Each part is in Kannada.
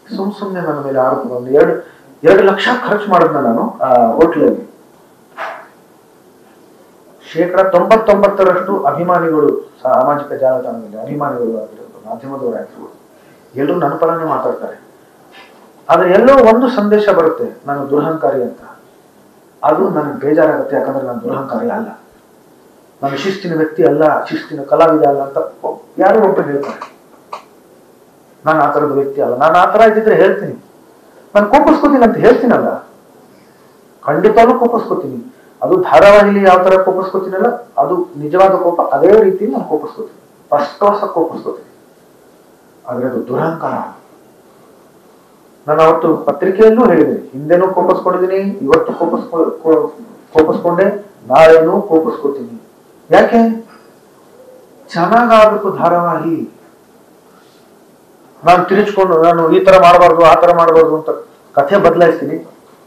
ಸುಮ್ ಸುಮ್ನೆ ನನ್ನ ಮೇಲೆ ಆರೋಪ ಒಂದು ಎರಡು ಎರಡು ಲಕ್ಷ ಖರ್ಚು ಮಾಡಿದ್ನ ನಾನು ಆ ಹೋಟ್ಲಲ್ಲಿ ಶೇಕಡ ತೊಂಬತ್ತೊಂಬತ್ತರಷ್ಟು ಅಭಿಮಾನಿಗಳು ಸಾಮಾಜಿಕ ಜಾಲತಾಣದಲ್ಲಿ ಅಭಿಮಾನಿಗಳು ಆಗಿರ್ಬೋದು ಮಾಧ್ಯಮದವರಾಗಿರ್ಬೋದು ಎಲ್ಲರೂ ನನ್ನ ಪರನೇ ಮಾತಾಡ್ತಾರೆ ಆದ್ರೆ ಎಲ್ಲೋ ಒಂದು ಸಂದೇಶ ಬರುತ್ತೆ ನಾನು ದುರಹಂಕಾರಿ ಅಂತ ಅದು ನನಗೆ ಬೇಜಾರಾಗುತ್ತೆ ಯಾಕಂದ್ರೆ ನಾನು ದುರಹಂಕಾರಿ ಅಲ್ಲ ನಾನು ಶಿಸ್ತಿನ ವ್ಯಕ್ತಿ ಅಲ್ಲ ಶಿಸ್ತಿನ ಕಲಾವಿದ ಅಲ್ಲ ಅಂತ ಒಬ್- ಯಾರೋ ಒಬ್ಬರು ಹೇಳ್ತಾರೆ ನಾನು ಆ ಥರದ ವ್ಯಕ್ತಿ ಅಲ್ಲ ನಾನು ಆ ಥರ ಇದ್ದಿದ್ರೆ ಹೇಳ್ತೀನಿ ನಾನು ಕೋಪಿಸ್ಕೋತೀನಿ ಅಂತ ಹೇಳ್ತೀನಲ್ಲ ಖಂಡಿತವಾಗ್ಲೂ ಕೋಪಿಸ್ಕೋತೀನಿ ಅದು ಧಾರಾವಾಹಿಲಿ ಯಾವ ತರ ಕೋಪಿಸ್ಕೋತೀನಲ್ಲ ಅದು ನಿಜವಾದ ಕೋಪ ಅದೇ ರೀತಿ ನಾನು ಕೋಪಿಸ್ಕೋತೀನಿ ಫಸ್ಟ್ ಕ್ಲಾಸ್ ಕೋಪಿಸ್ಕೋತೀನಿ ಆದ್ರೆ ಅದು ದುರಹಂಕಾರ ನಾನು ಅವತ್ತು ಪತ್ರಿಕೆಯಲ್ಲೂ ಹೇಳಿದೆ ಹಿಂದೆನೂ ಕೋಪಿಸ್ಕೊಂಡಿದ್ದೀನಿ ಇವತ್ತು ಕೋಪಿಸ್ಕೊ ಕೋ- ಕೋಪಿಸ್ಕೊಂಡೆ ನಾಳೆನೂ ಕೋಪಿಸ್ಕೋತೀನಿ ಯಾಕೆ ಚೆನ್ನಾಗಾಗಬೇಕು ಧಾರಾವಾಹಿ ನಾನು ತಿರುಚ್ಕೊಂಡು ನಾನು ಈ ತರ ಮಾಡಬಾರ್ದು ಆ ತರ ಮಾಡಬಾರ್ದು ಅಂತ ಕಥೆ ಬದಲಾಯಿಸ್ತೀನಿ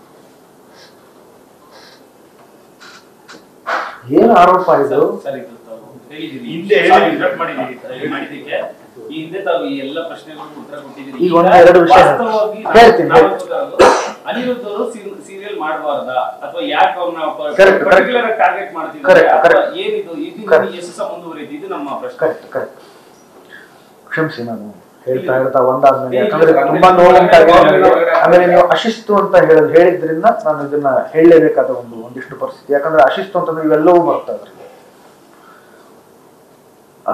ಏನು ಆರೋಪ ಇದು ಸರ್ ಇದು ತಾವು ಹೇಳಿದ್ದೀರಿ. ಹಿಂದೆ ಸಾರಿ, ಹೇಳಿದ್ದೀರಿ. interrupt ಮಾಡಿದ್ದೀರಿ. ತಾವು ಮಾಡಿದ್ದಕ್ಕೆ ಈ ಹಿಂದೆ ತಾವು ಈ ಎಲ್ಲ ಪ್ರಶ್ನೆಗಳಿಗೂ ಉತ್ತರ ಕೊಟ್ಟಿದ್ದೀರಿ ಈಗ ಒಂದು ಎರಡು ವಿಷಯ ವಾಸ್ತವವಾಗಿ ಹೇಳ್ತೀನಿ, ನಾವು ಹೇಳ್ತೀನಿ. ಗೊತ್ತಾಗೋದು, ಅನಿರುದ್ಧ ಅವರು ಸೀರಿಯಲ್ ಮಾಡಬಾರ್ದಾ ಅಥವಾ ಯಾಕೆ ಅವ್ರನ್ನ Correct, ಪರ್ಟಿಕ್ಯುಲರ್ ಟಾರ್ಗೆಟ್ ಮಾಡ್ತಿದ್ದಾರೆ Correct, ಅಥವಾ correct. ಏನಿದು ಇದು Correct. ಎಷ್ಟು ಸಹ ಮುಂದುವರಿಯುತ್ತೆ ಇದು ನಮ್ಮ ಪ್ರಶ್ನೆ ಕರೆಕ್ಟ್ ಕರೆಕ್ಟ್ ಕ್ಷಮಿಸಿ ನಾನು ಹೇಳ್ತಾ ಹೇಳ್ತಾ ಒಂದಾದ್ಮೇಲೆ ಯಾಕಂದ್ರೆ ತುಂಬಾ ನೋವುಂಟಾಗಿದೆ ನನಗೆ. ಆಮೇಲೆ ನೀವು ಅಶಿಸ್ತು ಅಂತ ಹೇಳೋದು ಹೇಳಿದ್ರಿಂದ ನಾನು ಇದನ್ನ ಹೇಳಲೇಬೇಕಾದ ಒಂದು ಒಂದಿಷ್ಟು ಪರಿಸ್ಥಿತಿ ಯಾಕಂದ್ರೆ ಅಶಿಸ್ತು ಅಂತಂದ್ರೆ ಇವೆಲ್ಲವೂ ಬರ್ತಾ ಇದ್ರಿ ಆ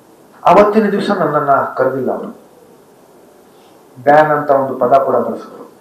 ಅವತ್ತಿನ ದಿವಸ ನನ್ನನ್ನ ಕರೆದಿಲ್ಲ ಅವರು ಬ್ಯಾನ್ ಅಂತ ಒಂದು ಪದ ಕೂಡ ಬಳಸಿದ್ರು